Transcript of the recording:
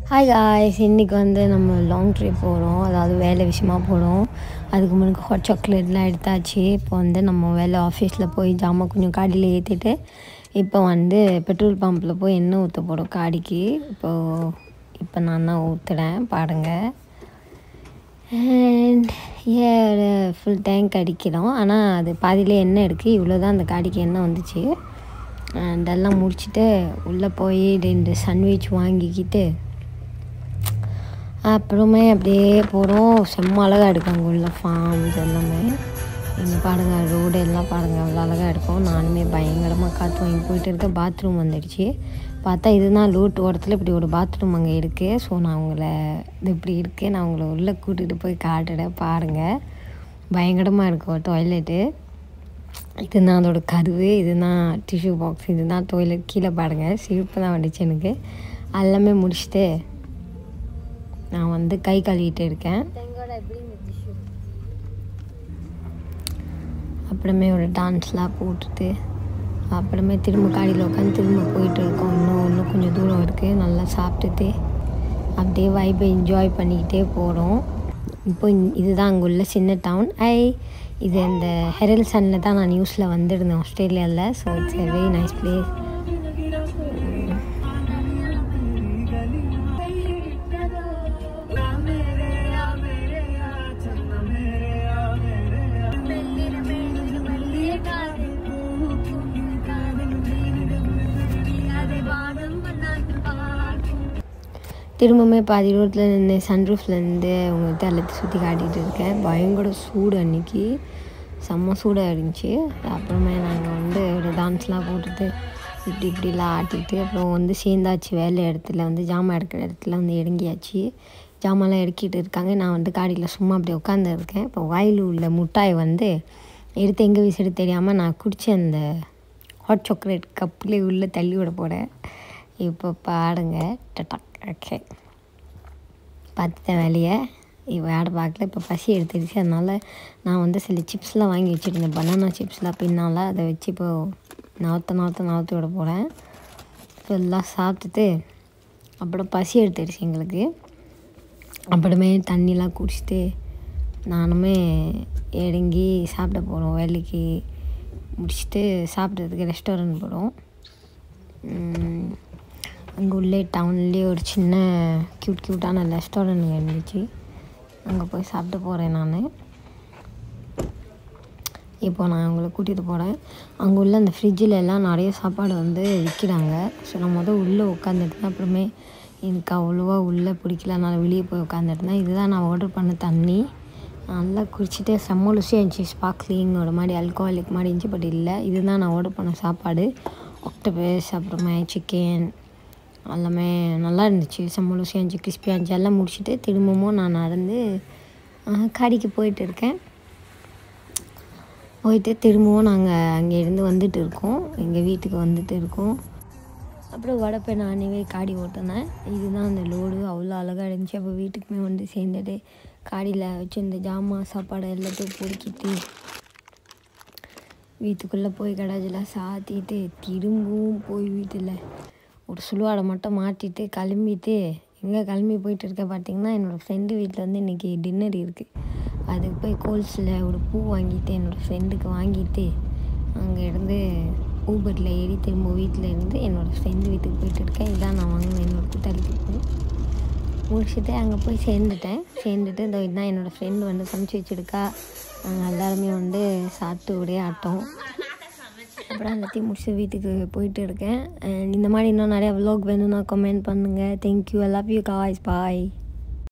hi guys இன்றைக்கி வந்து நம்ம லாங் ட்ரிப் போகிறோம் அதாவது வேலை விஷயமா போகிறோம் அதுக்கு முன்னாடி ஹாட் சாக்லேட்லாம் எடுத்தாச்சு இப்போ வந்து நம்ம வேலை ஆஃபீஸில் போய் ஜாமான் கொஞ்சம் காடியில் ஏற்றிட்டு இப்போ வந்து பெட்ரோல் பம்பில் போய் எண்ணெய் ஊற்ற போகிறோம் காடிக்கு இப்போது இப்போ நான் தான் ஊற்றுறேன் பாருங்கள் அண்ட் ஏ ஃபுல் டேங்க் அடிக்கிறோம் ஆனால் அது பாதியிலே எண்ணெய் இருக்குது இவ்வளோ தான் அந்த காடிக்கு எண்ணெய் வந்துச்சு அண்ட் எல்லாம் முடிச்சுட்டு உள்ளே போய் ரெண்டு சன்வீச் வாங்கிக்கிட்டு அப்புறமே அப்படியே போகிறோம் செம்ம அழகாக இருக்கும் அங்கே உள்ள ஃபார்ம்ஸ் எல்லாமே இங்கே பாருங்கள் ரோடு எல்லாம் பாருங்கள் அவ்வளோ அழகாக இருக்கும் நானுமே பயங்கரமாக காற்று வாங்கி போயிட்டு இருக்கேன் பாத்ரூம் வந்துடுச்சு பார்த்தா இதுதான் லூட் ஓரத்தில் இப்படி ஒரு பாத்ரூம் அங்கே இருக்குது ஸோ நான் உங்களை இது இப்படி இருக்குது நான் உங்களை உள்ளே கூட்டிகிட்டு போய் காட்டுறேன் பாருங்கள் பயங்கரமாக இருக்கும் டாய்லெட்டு இதுதான் அதோட கருவு இதுதான் டிஷ்யூ பாக்ஸ் இதுதான் டாய்லெட் கீழே பாருங்கள் சிரிப்பு தான் வந்துச்சு எனக்கு எல்லாமே முடிச்சுட்டு நான் வந்து கை கழுவிட்டு இருக்கேன் அப்புறமே ஒரு டான்ஸ்லாம் போட்டுட்டு அப்புறமே திரும்ப காடியில் உட்காந்து திரும்ப போயிட்டு இருக்கோம் இன்னும் இன்னும் கொஞ்சம் தூரம் இருக்குது நல்லா சாப்பிட்டுட்டு அப்படியே வைப்பை என்ஜாய் பண்ணிக்கிட்டே போகிறோம் இப்போ இந்த- இதுதான் அங்கே உள்ள சின்ன டவுன் ஐ இது இந்த ஹெரல் சன்னில் தான் நான் நியூஸில் வந்திருந்தேன் ஆஸ்திரேலியாவில் so it's a very nice place திரும்பவுமே பாதி ரோட்டில் நின்று சன்ரூஃப்லேருந்து அவங்ககிட்ட எல்லாத்தையும் சுற்றி காட்டிகிட்டு இருக்கேன் பயங்கர சூடு அன்னைக்கு செம்ம சூடாக இருந்துச்சு அப்புறமே நாங்கள் வந்து ஒரு டான்ஸ்லாம் போட்டுட்டு இப்படி இப்படிலாம் ஆட்டிட்டு அப்புறம் வந்து சேர்ந்தாச்சு வேலை இடத்துல வந்து ஜாமான் எடுக்கிற இடத்துல வந்து இறங்கியாச்சு ஜாமான்லாம் இறக்கிட்டு இருக்காங்க நான் வந்து காடியில் சும்மா அப்படி உட்காந்து இருக்கேன் இப்போ வாயில் உள்ள முட்டாய் வந்து எடுத்து எங்கே வீசுறது தெரியாமல் நான் குடிச்ச அந்த ஹாட் சாக்லேட் கப்லேயே உள்ளே தள்ளி விட போகிறேன் இப்போ பாடுங்க டட்டாக் ஓகே பார்த்துட்டேன் வேலையை இப்போ ஆடை பார்க்கல இப்போ பசி எடுத்துருச்சு அதனால் நான் வந்து சில சிப்ஸ்லாம் வாங்கி வச்சுருந்தேன் பனானா சிப்ஸ்லாம் பின்னால் அதை வச்சு இப்போ நவத்த நவத்த நவத்தி விட போகிறேன் ஸோ எல்லாம் சாப்பிட்டுட்டு அப்புறம் பசி எடுத்துருச்சு எங்களுக்கு அப்புறமே தண்ணிலாம் குடிச்சிட்டு நானுமே இறங்கி சாப்பிட போகிறோம் வேலைக்கு முடிச்சுட்டு சாப்பிட்றதுக்கு ரெஸ்டாரண்ட் போகிறோம் அங்கே உள்ளே டவுன்லேயே ஒரு சின்ன க்யூட் க்யூட்டான ரெஸ்டாரண்ட் இருந்துச்சு அங்கே போய் சாப்பிட்டு போகிறேன் நான் இப்போ நான் அவங்கள கூட்டிகிட்டு போகிறேன் அங்கே உள்ள அந்த ஃப்ரிட்ஜில் எல்லாம் நிறைய சாப்பாடு வந்து விற்கிறாங்க ஸோ நான் முதல் உள்ளே உட்காந்துருந்தேன் அப்புறமே எனக்கு அவ்வளோவா உள்ளே பிடிக்கல நான் வெளியே போய் உட்காந்துருந்தேன் இதுதான் நான் ஆர்டர் பண்ண தண்ணி நல்லா குடிச்சிட்டு செம்ம ருசியாக இருந்துச்சு ஸ்பார்க்லிங் ஒரு மாதிரி அல்கோஹாலிக் மாதிரி இருந்துச்சு பட் இல்லை இதுதான் நான் ஆர்டர் பண்ண சாப்பாடு ஒக்டபஸ் அப்புறமே சிக்கன் எல்லாமே நல்லா இருந்துச்சு செம்ம ருசியாக இருந்துச்சு கிறிஸ்பியாக இருந்துச்சு எல்லாம் முடிச்சுட்டு திரும்பவும் நான் நடந்து அஹ், காடிக்கு போயிட்டு இருக்கேன் போயிட்டு திரும்பவும் நாங்கள் அங்கேருந்து வந்துட்டு இருக்கோம் எங்கள் வீட்டுக்கு வந்துட்டு இருக்கோம் அப்புறம் வடப்பை நானே காடி ஓட்டினேன் இதுதான் அந்த லோடு அவ்வளோ அழகாக இருந்துச்சு அப்போ வீட்டுக்குமே வந்து சேர்ந்துட்டு காடியில் வச்சு இந்த ஜாமான் சாப்பாடு எல்லாத்தையும் பொறுக்கிட்டு வீட்டுக்குள்ளே போய் கடாஜெல்லாம் சாத்திட்டு திரும்பவும் போய் வீட்டில் ஒரு சுழுவாடை மட்டும் மாட்டிட்டு கிளம்பிட்டு எங்கே கிளம்பி போயிட்டு இருக்க பார்த்தீங்கன்னா என்னோடய ஃப்ரெண்டு வீட்டில் வந்து இன்றைக்கி டின்னர் இருக்குது அதுக்கு போய் கோல்ஸில் ஒரு பூ வாங்கிட்டு என்னோடய ஃப்ரெண்டுக்கு வாங்கிட்டு அங்கே இருந்து ஊபரில் ஏறி திரும்ப வீட்டில் இருந்து என்னோடய ஃப்ரெண்டு வீட்டுக்கு போயிட்டு இருக்கேன் இதான் நான் வாங்கினேன் என்னோடய கூட்டாளிக்கு பூ முடிச்சுட்டு அங்கே போய் சேர்ந்துட்டேன் சேர்ந்துட்டு இந்த இதுதான் என்னோடய ஃப்ரெண்டு வந்து சமைச்சு வச்சுருக்கா நாங்கள் எல்லாருமே வந்து சாப்பிட்டு ஒரே ஆட்டோம் அப்புறம் எல்லாத்தையும் முடிச்சு வீட்டுக்கு போயிட்டு இருக்கேன் And இந்த மாதிரி இன்னும் நிறையா vlog வேணும்னா கமெண்ட் பண்ணுங்கள் thank you I love you guys bye